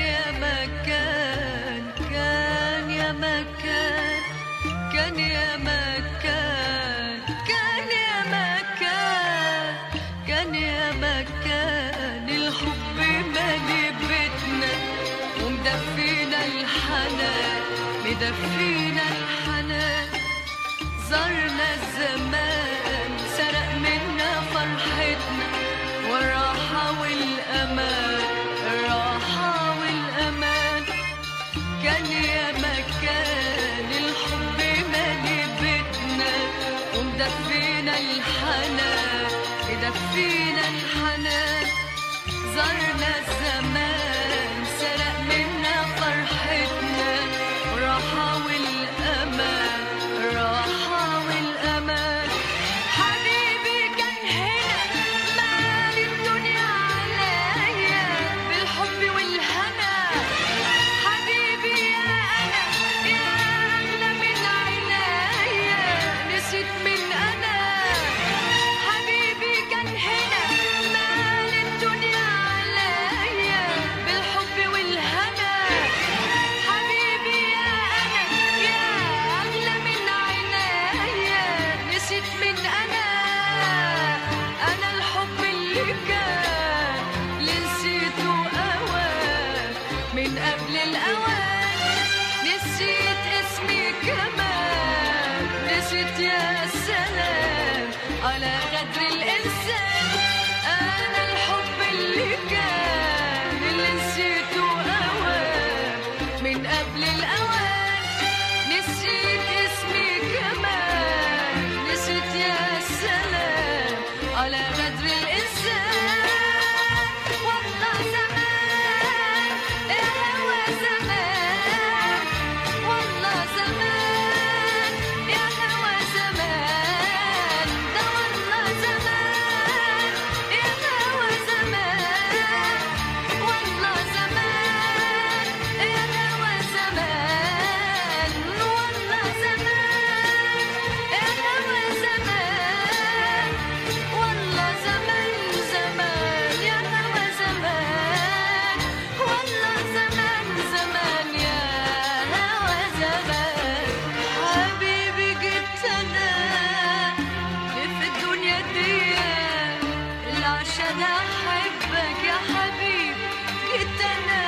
يا مكان كان يا مكان كان يا مكان كان يا مكان كان يا مكان الحب مالي بيتنا ومدفينا الحنان مدفينا الحنان زرنا الزمان سرق منا فرحتنا والراحة والأمان الراحة والأمان كان يا مكان الحب مالي بيتنا ومدفينا الحنان مدفينا الحنان زرنا الزمان سرق منا فرحتنا راحة والأمان راحة والأمان حبيبي كان هنا مال الدنيا عليا بالحب والهنا حبيبي يا أنا يا أغلى من عينيا نسيت من أنا حبيبي كان هنا مال الدنيا عليا بالحب والهنا حبيبي يا أنا يا أغلى من عينيا نسيت من أنا أنا الحب اللي كان اللي نسيته أوان من قبل الأوان نسيت اسمي كمان نسيت يا سلام على غدر الإنسان أنا الحب اللي كان اللي نسيته أوان من قبل الأوان نسيت اسمي كمان نسيت يا سلام على غدر الإنسان والله زمان يا هوى زمان والله زمان يا هوى زمان ده والله زمان يا هوى زمان والله زمان يا هوى زمان والله زمان يا هوى زمان والله زمان زمان يا هوى زمان والله زمان زمان يا هوى زمان حبيبي جيت انا في الدنيا دي اللي عشان احبك يا حبيبي جيت انا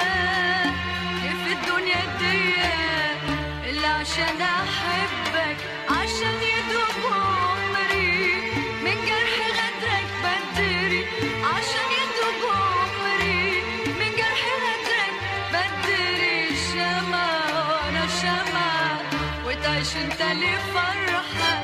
في الدنيا دي اللي عشان احبك عشان يدوب عمري من جرح غدرك بدري عشان يدوب عمري من جرح غدرك بدري شمع وانا شمع وتعيش انت لفرحة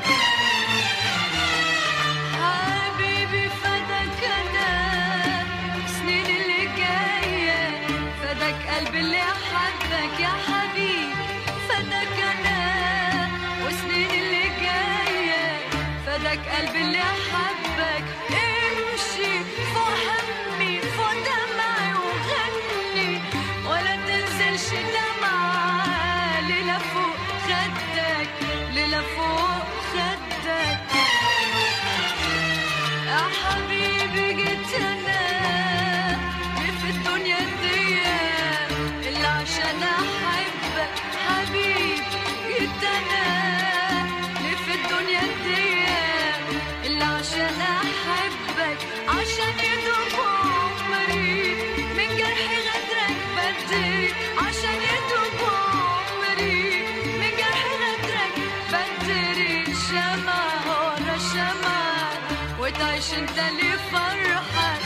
حبيبي فداك انا سنين اللي جاية فداك قلبي اللي حبك يا حبيبي فداك انا وسنين اللي جاية فداك قلبي اللي حبك امشي فوق همي فوق دمعي وغني ولا تنزلش دمعة ليلة فوق خدك ليلة فوق خدك يا حبيبي جيت انا في الدنيا دي اللي عشان احبك حبيبي جيت انا في الدنيا دي اللي عشان احبك عشان يدوب عمري من جرح غدرك بدري عشان يدوب عمري من جرح غدرك بدري شمع ورا شمع وتعيش انت لفرحك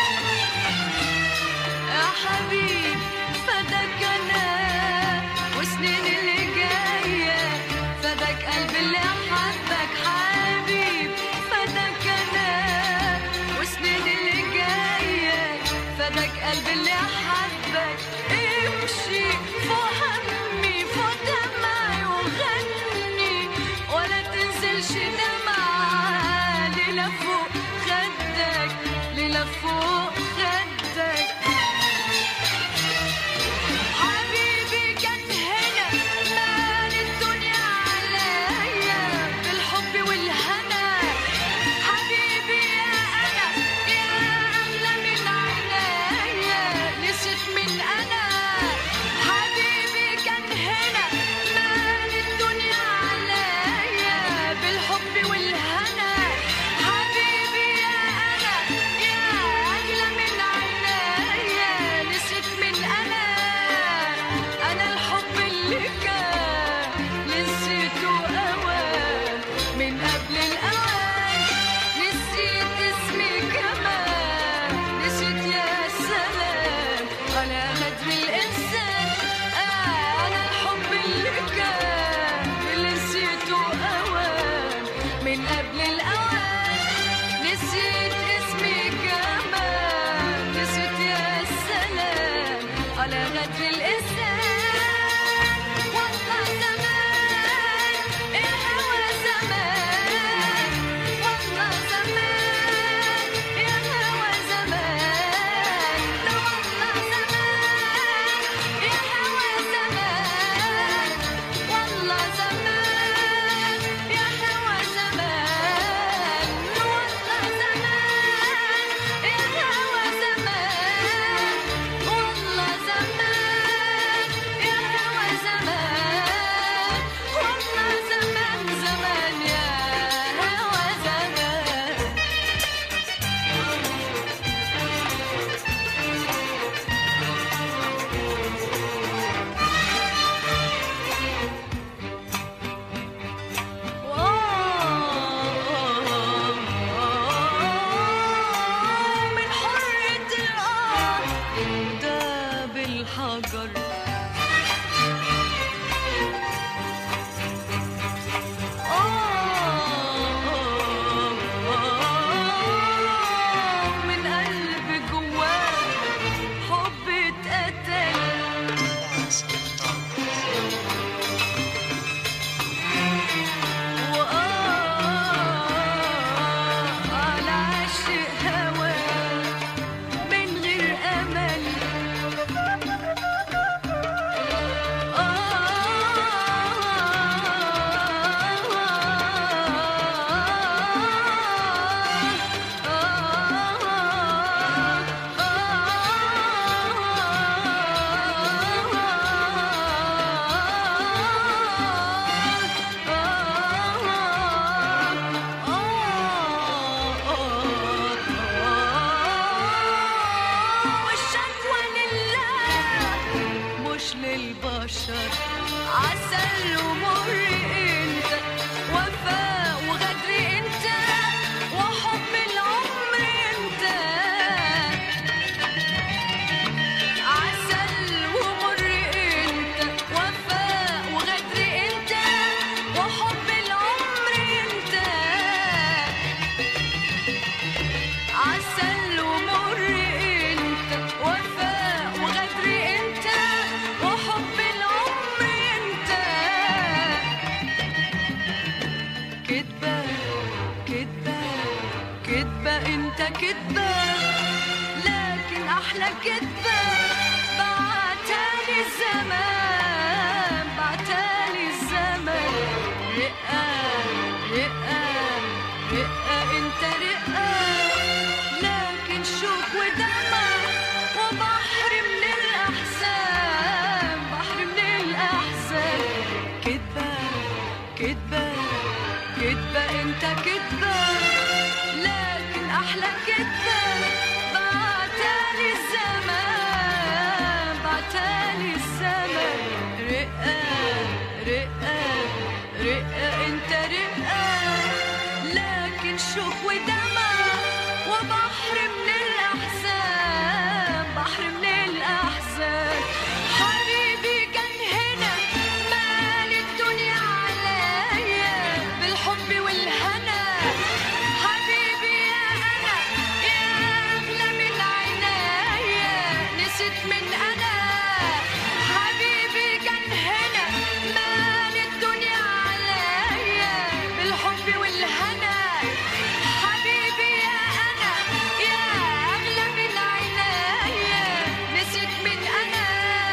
يا حبيب فداك انا وسنين اللي جايه فداك قلبي اللي حبك حبيب فداك انا وسنين اللي جايه فداك قلبي اللي حبك امشي فوق همي فوق دمعي وغني ولا تنزلش دمعة ليلة فوق خدك غدر الإنسان والله زمان الهوى زمان والله زمان يا هوى زمان ده والله زمان يا هوى زمان والله زمان يا هوى زمان والله زمان يا هوى زمان والله زمان يا هوى زمان والله زمان زمان يا هوى زمان من حرية الأرض داب الحجر من قلب جواه حب اتقتل وآه على عشق هواه من غير أمل والشكوى لله مش للبشر عسل ومر انت وفاء وغدر انت وحب العمر انت عسل ومر انت وفاء وغدر انت وحب العمر انت عسل ومر انت وفاء وغدر انت وحب العمر انت كدبة كدبة كدبة انت كدبة لكن احلى كدبة بعتالي الزمان بعتالي الزمن رقة رقة رقة انت رقة لكن شوق ودمع وبحر من الأحزان بحر من الأحزان كدبة كدبة كدبة انت كدبة لكن أحلى كدبة بعتالي الزمان بعتالي الزمن رقة رقة رقة انت رقة لكن شوق ودمع وبحر من الأحزان بحر من الأحزان حبيبي كان هنا مال الدنيا عليا بالحب والهنا حبيبي يا أنا يا أغلى من عنايا نسيت من أنا حبيبي كان هنا مال الدنيا عليا بالحب والهنا حبيبي يا أنا يا أغلى من عنايا نسيت من أنا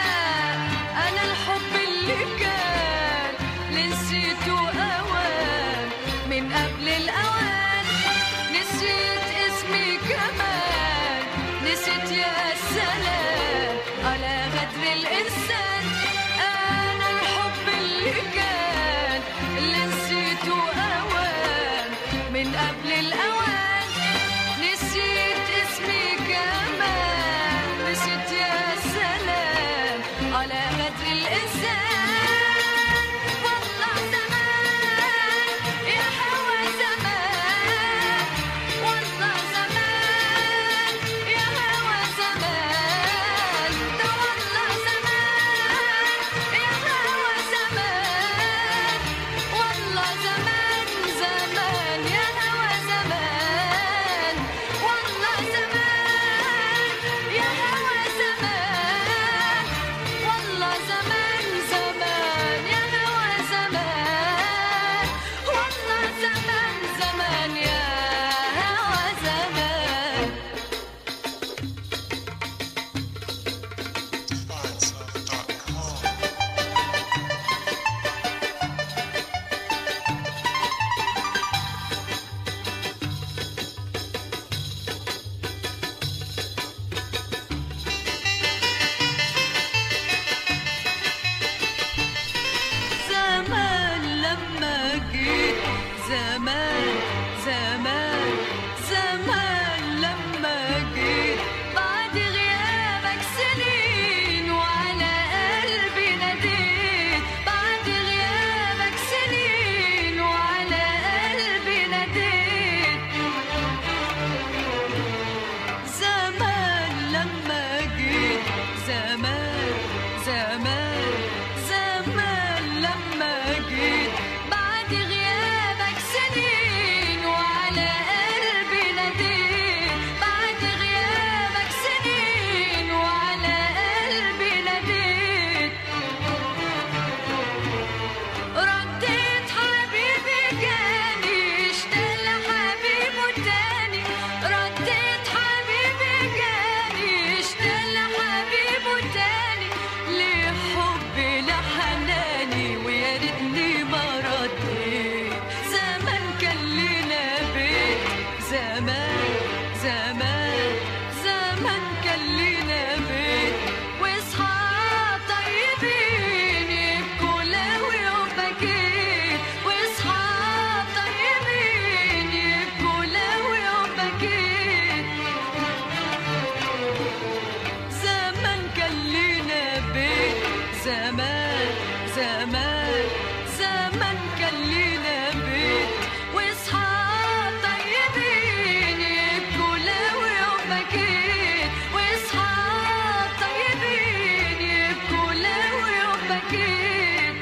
أنا الحب اللي كان اللي نسيته أوان من قبل الأوان نسيت اسمي كمان نسيت يا سلام على غدر الإنسان أنا الحب اللي كان اللي نسيته أوان من قبل الأوان نسيت اسمي كمان نسيت يا سلام على غدر الإنسان والله زمان يا هوى زمان والله زمان يا هوى زمان ده والله زمان يا هوى زمان والله زمان زمان يا هوى زمان والله زمان يا هوى زمان زمان زمان زمان كان لينا بيت واصحاب طيبين يبكوا لو يوم بكيت واصحاب طيبين يبكوا لو يوم بكيت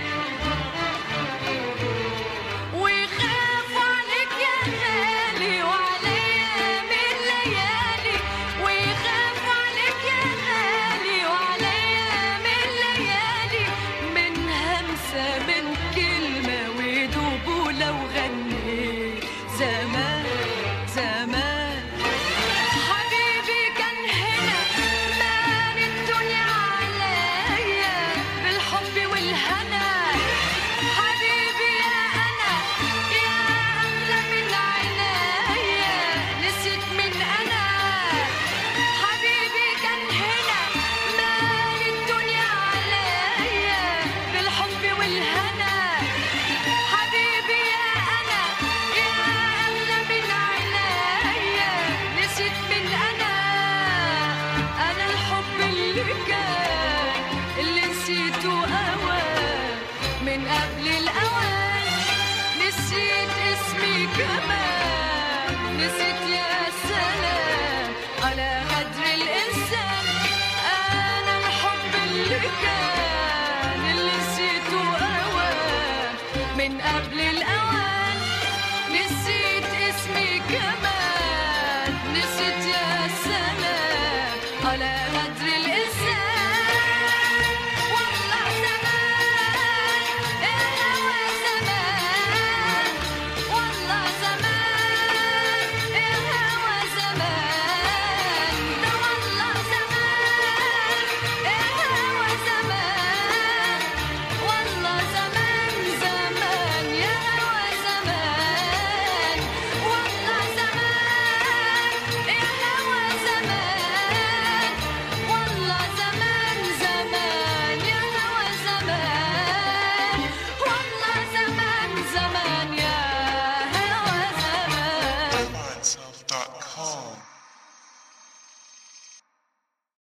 ويخافوا عليك يا غالي وعليا من ليالي ويخافوا عليك يا غالي وعليا من ليالي من همسة من كلمة ويدوبوا لو غنيت زمان زمان حبيبي كان هنا مان الدنيا عليا بالحب والهنا حبيبي يا انا يا اغلى من عينيا نسيت من انا حبيبي كان هنا مان الدنيا عليا بالحب والهنا حبيبي يا انا يا اغلى من عينيا نسيت من انا انا الحب اللي كان اللي نسيته اوان من قبل الاوان نسيت اسمي كمان نسيت يا سلام على قدر الانسان انا الحب اللي كان اللي نسيته اوان من قبل الاوان نسيت اسمي كمان